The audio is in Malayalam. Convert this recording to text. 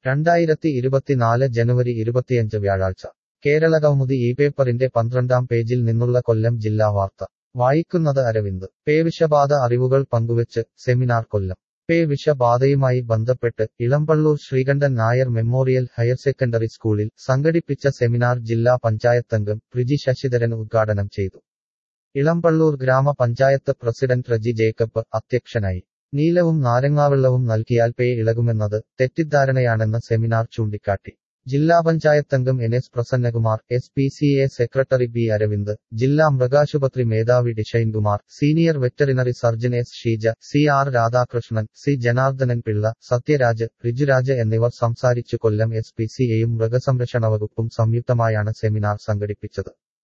രണ്ടായിരത്തി ഇരുപത്തിനാല് ജനുവരി ഇരുപത്തിയഞ്ച് വ്യാഴാഴ്ച കേരളകൗമുദി ഈ പേപ്പറിന്റെ പന്ത്രണ്ടാം പേജിൽ നിന്നുള്ള കൊല്ലം ജില്ലാ വാർത്ത വായിക്കുന്നത് അരവിന്ദ് പേവിഷബാധ അറിവുകൾ പങ്കുവച്ച് സെമിനാർ കൊല്ലം പേ വിഷബാധയുമായി ബന്ധപ്പെട്ട് Elampalloor Sreekandan Nair memorial higher secondary സ്കൂളിൽ സംഘടിപ്പിച്ച സെമിനാർ ജില്ലാ പഞ്ചായത്തംഗം പ്രിജി ശശിധരൻ ഉദ്ഘാടനം ചെയ്തു ഇളമ്പള്ളൂർ ഗ്രാമപഞ്ചായത്ത് പ്രസിഡന്റ് റജി ജേക്കബ് അധ്യക്ഷനായി നീലവും നാരങ്ങാവെള്ളവും നൽകിയാൽ പേ ഇളകുമെന്നത് തെറ്റിദ്ധാരണയാണെന്ന് സെമിനാർ ചൂണ്ടിക്കാട്ടി ജില്ലാ പഞ്ചായത്തംഗം N S Prasannakumar S P C A secretary B Aravind ജില്ലാ മൃഗാശുപത്രി മേധാവി Dishainkumar senior veterinary surgeon S Sheeja C R Radhakrishnan C Janardhanan Pillai Sathyaraj Rijuraj എന്നിവർ സംസാരിച്ചു കൊല്ലം എസ് പി സിയെയും മൃഗസംരക്ഷണ വകുപ്പും സംയുക്തമായാണ് സെമിനാർ സംഘടിപ്പിച്ചത്